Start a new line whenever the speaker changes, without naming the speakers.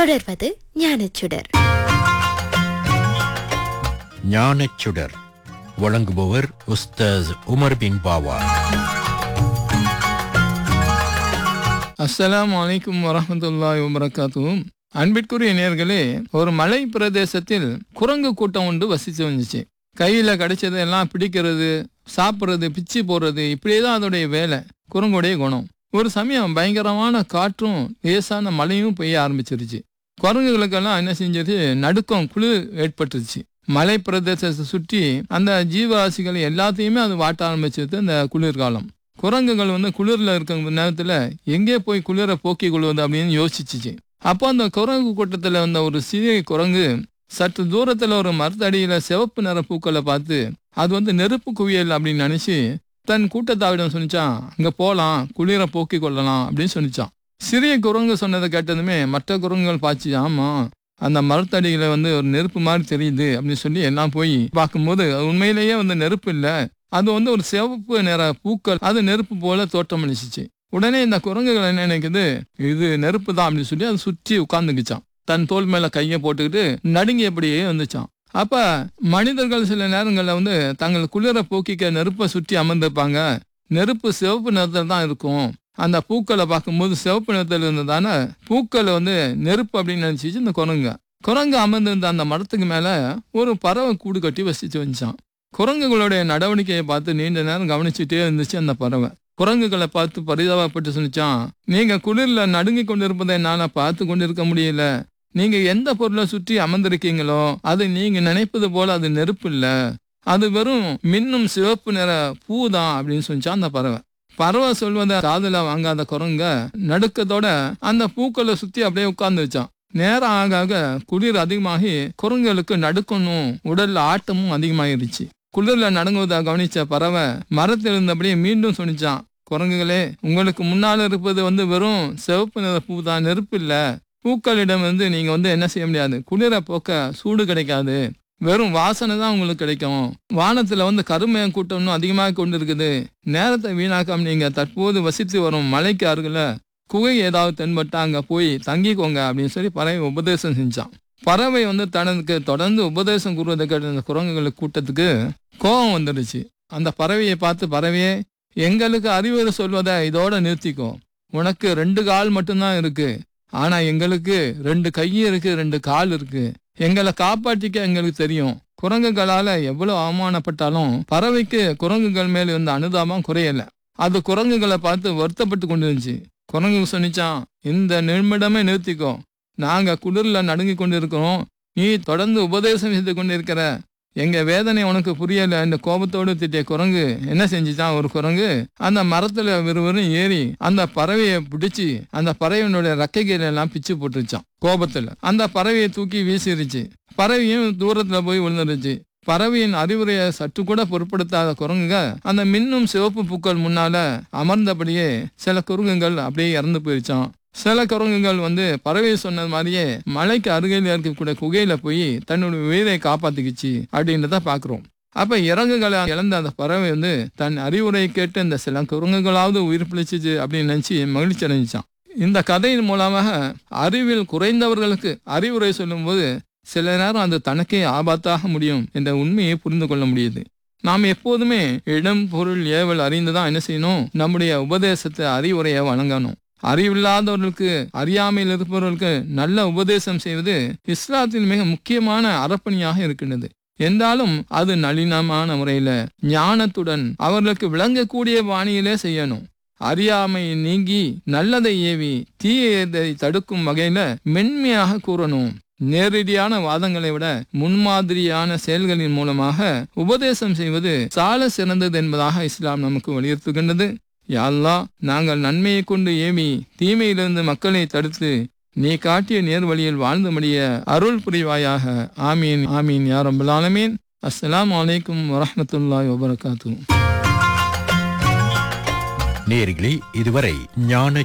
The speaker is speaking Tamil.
தொடர்வது ஞானச்சுடர்
ஞானச்சுடர் வழங்குபவர் உஸ்தாஸ் உமர் பின் பாவா
அஸ்ஸலாமு அலைக்கும் வரஹ்மத்துல்லாஹி வபரகாத்துஹு அன்பிற்குரிய நேர்களே ஒரு மலை பிரதேசத்தில் குரங்கு கூட்டம் ஒன்று வசித்து வந்துச்சு கையில கிடைச்சதெல்லாம் பிடிக்கிறது சாப்பிட்றது பிச்சு போடுறது இப்படியே தான் அதோடைய வேலை குரங்குடைய குணம் ஒரு சமயம் பயங்கரமான காற்றும் லேசான மழையும் பெய்ய ஆரம்பிச்சிருச்சு குரங்குகளுக்கெல்லாம் என்ன செஞ்சது நடுக்கம் குளிர் ஏற்பட்டுருச்சு மலை பிரதேசத்தை சுற்றி அந்த ஜீவராசிகள் எல்லாத்தையுமே அது வாட்ட ஆரம்பிச்சது அந்த குளிர்காலம் குரங்குகள் வந்து குளிர்ல இருக்க நேரத்துல எங்கே போய் குளிரை போக்கிக் கொள்வது அப்படின்னு யோசிச்சுச்சு அப்போ அந்த குரங்கு கூட்டத்துல வந்த ஒரு சிறிய குரங்கு சற்று தூரத்துல ஒரு மரத்தடியில சிவப்பு நிற பூக்களை பார்த்து அது வந்து நெருப்பு குவியல் அப்படின்னு நினைச்சு தன் கூட்டத்தாவிடம் சொன்னிச்சான் அங்க போலாம் குளிரை போக்கிக் கொள்ளலாம் அப்படின்னு சொன்னிச்சான் சிறிய குரங்கு சொன்னதை கேட்டதுமே மற்ற குரங்குகள் பாச்சு ஆமா அந்த மரத்தடியில வந்து ஒரு நெருப்பு மாதிரி தெரியுது அப்படின்னு சொல்லி எல்லாம் போய் பார்க்கும்போது அது உண்மையிலேயே வந்து நெருப்பு இல்லை அது வந்து ஒரு சிவப்பு நிற பூக்கள் அது நெருப்பு போல தோற்றம் அளிச்சிச்சு உடனே இந்த குரங்குகள் என்ன நினைக்குது இது நெருப்பு தான் அப்படின்னு சொல்லி அது சுற்றி உட்கார்ந்துக்குச்சான் தன் தோல் மேல கையை போட்டுக்கிட்டு நடுங்கியபடியே வந்துச்சான் அப்ப மனிதர்கள் சில நேரங்கள்ல வந்து தங்கள் குளிர போக்கிக்க நெருப்பை சுற்றி அமர்ந்திருப்பாங்க நெருப்பு சிவப்பு நிறத்துல தான் இருக்கும் அந்த பூக்களை பார்க்கும்போது சிவப்பு நிறத்துல இருந்ததான பூக்களை வந்து நெருப்பு அப்படின்னு நினைச்சிச்சு இந்த குரங்கு குரங்கு அமர்ந்திருந்த அந்த மரத்துக்கு மேல ஒரு பறவை கூடு கட்டி வசிச்சு வந்துச்சான் குரங்குகளுடைய நடவடிக்கையை பார்த்து நீண்ட நேரம் கவனிச்சுட்டே இருந்துச்சு அந்த பறவை குரங்குகளை பார்த்து பரிதாபப்பட்டு சொன்னிச்சான் நீங்க குளிர்ல நடுங்கி கொண்டிருப்பதை என்னால பார்த்து கொண்டிருக்க முடியல நீங்க எந்த பொருளை சுற்றி அமர்ந்திருக்கீங்களோ அது நீங்க நினைப்பது போல அது நெருப்பு இல்ல அது வெறும் மின்னும் சிவப்பு நிற பூ தான் அப்படின்னு சொன்னிச்சான் அந்த பறவை பறவை சொல்வதை காதுல வாங்காத குரங்க நடுக்கத்தோட அந்த பூக்களை சுத்தி அப்படியே உட்கார்ந்து வச்சான் நேரம் ஆக ஆக குளிர் அதிகமாகி குரங்குகளுக்கு நடுக்கணும் உடல்ல ஆட்டமும் அதிகமாயிருச்சு குளிர்ல நடுங்குவதை கவனிச்ச பறவை மரத்தில் இருந்தபடியே மீண்டும் சொன்னிச்சான் குரங்குகளே உங்களுக்கு முன்னால இருப்பது வந்து வெறும் சிவப்பு நிற பூ தான் நெருப்பு இல்ல பூக்களிடம் வந்து நீங்க வந்து என்ன செய்ய முடியாது குளிரை போக்க சூடு கிடைக்காது வெறும் வாசனை தான் உங்களுக்கு கிடைக்கும் வானத்துல வந்து கருமையம் கூட்டம் இன்னும் அதிகமாக கொண்டு இருக்குது நேரத்தை வீணாக்காம நீங்க தற்போது வசித்து வரும் மலைக்கு அருகில குகை ஏதாவது தென்பட்டா அங்க போய் தங்கிக்கோங்க அப்படின்னு சொல்லி பறவை உபதேசம் செஞ்சான் பறவை வந்து தனக்கு தொடர்ந்து உபதேசம் கூறுவதை கேட்ட அந்த குரங்குகளுக்கு கூட்டத்துக்கு கோபம் வந்துடுச்சு அந்த பறவையை பார்த்து பறவையே எங்களுக்கு அறிவுரை சொல்வதை இதோட நிறுத்திக்கோ உனக்கு ரெண்டு கால் மட்டும்தான் இருக்கு ஆனா எங்களுக்கு ரெண்டு கை இருக்கு ரெண்டு கால் இருக்கு எங்களை காப்பாற்றிக்க எங்களுக்கு தெரியும் குரங்குகளால எவ்வளவு அவமானப்பட்டாலும் பறவைக்கு குரங்குகள் மேல் இருந்த அனுதாபம் குறையல அது குரங்குகளை பார்த்து வருத்தப்பட்டு கொண்டு இருந்துச்சு குரங்கு சொன்னிச்சான் இந்த நிமிடமே நிறுத்திக்கோ நாங்க குளிர்ல நடுங்கி கொண்டிருக்கிறோம் நீ தொடர்ந்து உபதேசம் செய்து கொண்டிருக்கிற எங்க வேதனை உனக்கு புரியல இந்த கோபத்தோடு திட்டிய குரங்கு என்ன செஞ்சுச்சான் ஒரு குரங்கு அந்த மரத்துல விறுவிறும் ஏறி அந்த பறவையை பிடிச்சி அந்த பறவையினுடைய ரெக்கைகளை எல்லாம் பிச்சு போட்டுருச்சான் கோபத்துல அந்த பறவையை தூக்கி வீசிருச்சு பறவையும் தூரத்துல போய் விழுந்துருச்சு பறவையின் அறிவுரையை சற்று கூட பொருட்படுத்தாத குரங்குங்க அந்த மின்னும் சிவப்பு பூக்கள் முன்னால அமர்ந்தபடியே சில குரங்குகள் அப்படியே இறந்து போயிருச்சான் சில குரங்குகள் வந்து பறவை சொன்னது மாதிரியே மலைக்கு அருகில் இருக்கக்கூடிய குகையில போய் தன்னுடைய உயிரை காப்பாத்திக்கிச்சு அப்படின்றத பாக்குறோம் அப்ப இறங்குகளை இழந்த அந்த பறவை வந்து தன் அறிவுரை கேட்டு இந்த சில குரங்குகளாவது உயிர் பிழைச்சிச்சு அப்படின்னு நினைச்சு மகிழ்ச்சி அடைஞ்சான் இந்த கதையின் மூலமாக அறிவில் குறைந்தவர்களுக்கு அறிவுரை சொல்லும்போது சில நேரம் அது தனக்கே ஆபத்தாக முடியும் என்ற உண்மையை புரிந்து கொள்ள முடியுது நாம் எப்போதுமே இடம் பொருள் ஏவல் அறிந்துதான் என்ன செய்யணும் நம்முடைய உபதேசத்தை அறிவுரையை வழங்கணும் அறிவில்லாதவர்களுக்கு அறியாமையில் இருப்பவர்களுக்கு நல்ல உபதேசம் செய்வது இஸ்லாத்தில் மிக முக்கியமான அறப்பணியாக இருக்கின்றது என்றாலும் அது நளினமான முறையில ஞானத்துடன் அவர்களுக்கு விளங்கக்கூடிய பாணியிலே செய்யணும் அறியாமை நீங்கி நல்லதை ஏவி தீயதை தடுக்கும் வகையில மென்மையாக கூறணும் நேரடியான வாதங்களை விட முன்மாதிரியான செயல்களின் மூலமாக உபதேசம் செய்வது சால சிறந்தது என்பதாக இஸ்லாம் நமக்கு வலியுறுத்துகின்றது யாழ்லா நாங்கள் நன்மையை கொண்டு ஏவி தீமையிலிருந்து மக்களை தடுத்து நீ காட்டிய நேர் வழியில் வாழ்ந்து முடிய அருள் புரிவாயாக ஆமீன் ஆமீன் யாரம்புல் ஆலமீன் அஸ்ஸலாமு அலைக்கும் வரஹ்மத்துல்லாஹி வபரகாத்து
நேர்களே இதுவரை ஞான